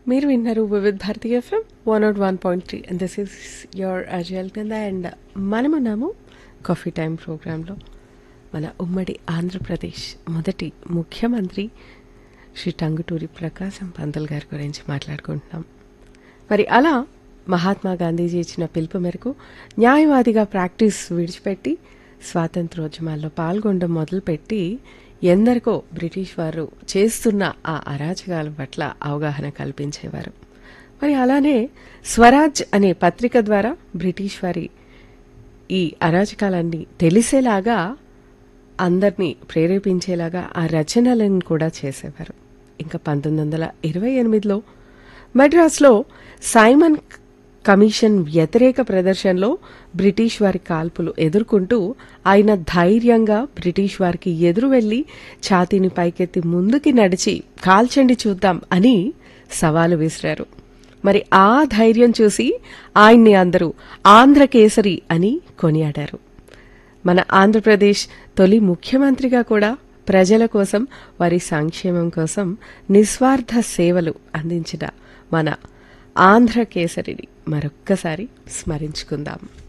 మీరు విన్నారు Vividh Bharati FM one nought one point three and this is your అజయల్ కింద అండ్ మనమున్నాము కాఫీ టైం ప్రోగ్రాంలో మన ఉమ్మడి ఆంధ్రప్రదేశ్ మొదటి ముఖ్యమంత్రి శ్రీ టంగుటూరి ప్రకాశం పంతుల్ గారి గురించి మాట్లాడుకుంటున్నాం మరి అలా మహాత్మా గాంధీజీ ఇచ్చిన పిలుపు మేరకు న్యాయవాదిగా ప్రాక్టీస్ విడిచిపెట్టి స్వాతంత్రోద్యమాల్లో పాల్గొనడం మొదలుపెట్టి ఎందరికో బ్రిటిష్ వారు చేస్తున్న ఆ అరాచకాల పట్ల అవగాహన కల్పించేవారు మరి అలానే స్వరాజ్ అనే పత్రిక ద్వారా బ్రిటిష్ వారి ఈ అరాచకాలన్నీ తెలిసేలాగా అందరినీ ప్రేరేపించేలాగా ఆ రచనలను కూడా చేసేవారు ఇంకా పంతొమ్మిది వందల ఇరవై ఎనిమిదిలో మద్రాస్లో సైమన్ కమిషన్ వ్యతిరేక ప్రదర్శనలో బ్రిటిష్ వారి కాల్పులు ఎదుర్కొంటూ ఆయన ధైర్యంగా బ్రిటిష్ వారికి ఎదురు వెళ్లి ఛాతీని పైకెత్తి ముందుకి నడిచి కాల్చండి చూద్దాం అని సవాలు విసిరారు మరి ఆ ధైర్యం చూసి ఆయన్ని అందరూ ఆంధ్రకేసరి అని కొనియాడారు మన ఆంధ్రప్రదేశ్ తొలి ముఖ్యమంత్రిగా కూడా ప్రజల కోసం వారి సంక్షేమం కోసం నిస్వార్థ సేవలు అందించిన మన ఆంధ్ర కేసరిని మరొక్కసారి స్మరించుకుందాం